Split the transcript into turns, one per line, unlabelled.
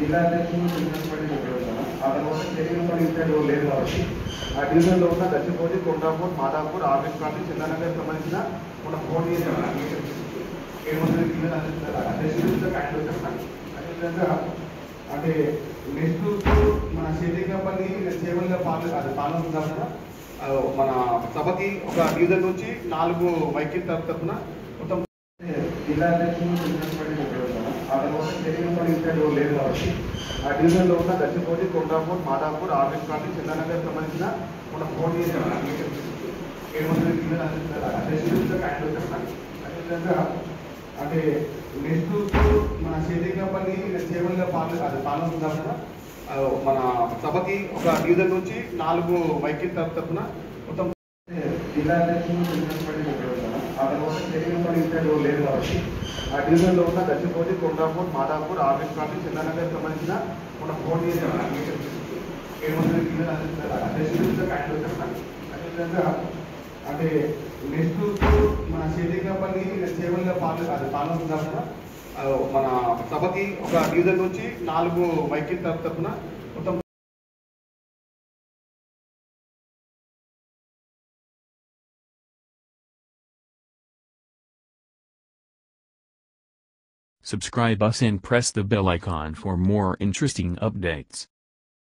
జిల్లా అధ్యక్షులు శ్రీనివాసపల్లి చెప్పగలుగుతాను ఆ తర్వాత చెరిగినపల్లి ఇన్ఛార్జ్ ఎవరు లేరు కాబట్టి ఆ డివిజన్లో ఉన్న దచ్చిపోటి కొండాపూర్ మాదాపూర్ ఆర్ఎస్ కాలనీ చందానగర్ సంబంధించిన మన ఫోన్ చేసాం ఏడు వందల కిలో అధ్యక్షులు హ్యాండ్ వచ్చాను అదేవిధంగా అంటే నెక్స్ట్ మన శేతికపల్లి చేవల్ల పాలన అది పాలన ఉందా కదా ఆ, మన సభకి ఒక డివిజన్ నుంచి నాలుగు వైకిల్ తరఫున మొత్తం జిల్లా అధ్యక్షులు శ్రీనివాసపల్లి చెప్పగలుగుతాను ఆ తర్వాత చెరిగినపల్లి ఇన్ఛార్జ్ ఎవరు లేరు కాబట్టి ఆ డివిజన్లో ఉన్న దచ్చిపోటి కొండాపూర్ మాదాపూర్ ఆర్ఎస్ కాలనీ చందానగర్ సంబంధించిన మన ఫోన్ చేసాం ఏడు వందల కిలో అధ్యక్షులు హ్యాండ్ వచ్చాను అదేవిధంగా అంటే నెక్స్ట్ మన శేతికపల్లి చేవల్ల పాలన అది పాలన ఉందా కదా ఆ, మన సభకి ఒక డివిజన్ నుంచి నాలుగు వైకిల్ తరఫున మొత్తం జిల్లా అధ్యక్షులు శ్రీనివాసపల్లి చెప్పగలుగుతాను ఆ తర్వాత చెరిగినపల్లి ఇన్ఛార్జ్ ఎవరు లేరు కాబట్టి ఆ డివిజన్లో ఉన్న దచ్చిపోటి కొండాపూర్ మాదాపూర్ ఆర్ఎస్ కాలనీ చందానగర్ సంబంధించిన మన ఫోన్ చేసాం ఏడు వందల కిలో అధ్యక్షులు హ్యాండ్ వచ్చాను అదేవిధంగా అంటే నెక్స్ట్ మన శేతికపల్లి చేవల్ల పాలన అది పాలన ఉందా కదా ఆ, మన సభకి ఒక డివిజన్ నుంచి నాలుగు వైకిల్ తరఫున మొత్తం
Subscribe us and press the bell icon for more interesting updates.